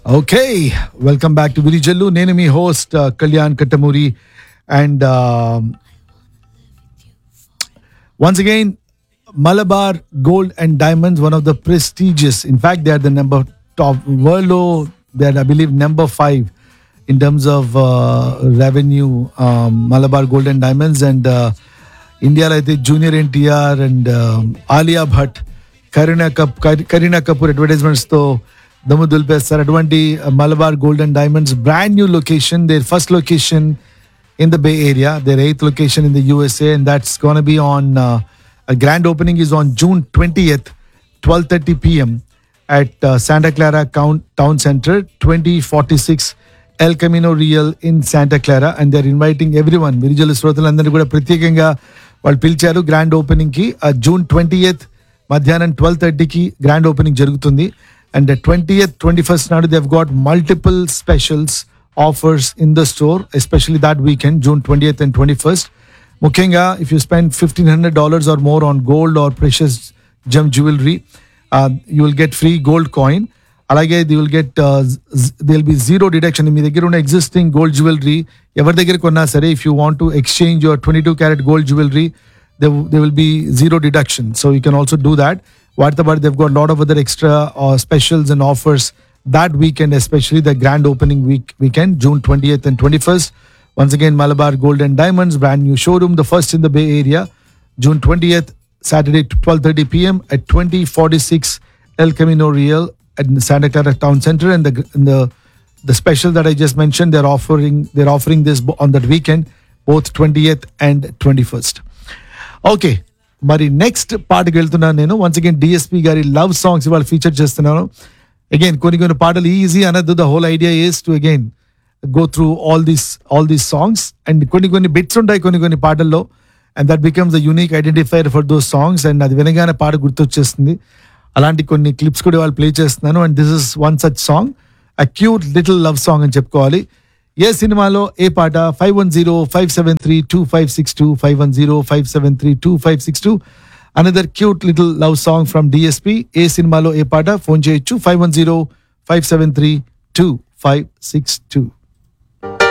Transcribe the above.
Okay welcome back to Virijallu నేను మీ host Kalyan Kattamuri and once again malabar gold and diamonds one of the prestigious in fact they are the number top world low they are i believe number five in terms of uh, revenue um, malabar gold and diamonds and uh, ఇండియాలో అయితే junior NTR and Alia Bhatt Kareena కప్ కరీనా కపూర్ అడ్వర్టైజ్మెంట్స్తో దమ్ము దులిపేస్తారు అటువంటి Malabar gold and diamonds brand new location there first location in the Bay Area, their eighth location in the USA, and that's going to be on uh, a grand opening is on June 20th, 12:30 p.m. at uh, Santa Clara Count, Town Center, 2046 El Camino Real in Santa Clara, and they're inviting everyone. Virijallu శ్రోతలందరినీ కూడా ప్రత్యేకంగా వాళ్ళు పిలిచారు grand opening కి June twenty eighth మధ్యాహ్నం twelve థర్టీకి grand opening జరుగుతుంది and twenty eighth twenty first నాడు they've got multiple specials offers in the store especially that weekend June twenty eighth and twenty first ముఖ్యంగా if you spend fifteen hundred dollars or more on gold or precious gem jewellery you will get free gold coin అలాగే they will get the will be zero deduction మీ దగ్గర ఉన్న existing gold jewellery ఎవరి దగ్గర కొన్నా సరే if you want to exchange your twenty two carat gold jewellery they they will be zero deduction so you can also do that వాటితో పాటు they've got lot of other extra specials and offers that weekend, especially the grand opening week weekend, June 20th and 21st. Once again, Malabar Gold and Diamonds, brand new showroom, the first in the Bay Area, June 20th, Saturday, 12:30 p.m. at 2046 El Camino Real at the Santa Clara Town Center, and the and the the special that I just mentioned, they're offering they're offering this bo- on that weekend, both 20th and 21st. Okay మరి next పాటకి వెళ్తున్నాను నేను once again DSP garu love songs ఇవాళ feature చేస్తున్నాను again కొన్ని కొన్ని పాటలు easy అనద్దు the whole idea is to again go through all these all these songs and కొన్ని కొన్ని బిట్స్ ఉంటాయి కొన్ని కొన్ని పాటల్లో and that becomes the unique identifier for those songs and అది వినగానే పాట గుర్తొచ్చేస్తుంది అలాంటి కొన్ని క్లిప్స్ కూడా వాళ్ళు ప్లే చేస్తున్నాను and this is one such song a cute little love song అని చెప్పుకోవాలి ఏ సినిమాలో ఏ పాట five one zero five seven three two five six two five one zero five seven three two five six two another cute little love song from DSP ఏ సినిమాలో ఏ పాట ఫోన్ చేయొచ్చు five one zero five seven three two five six two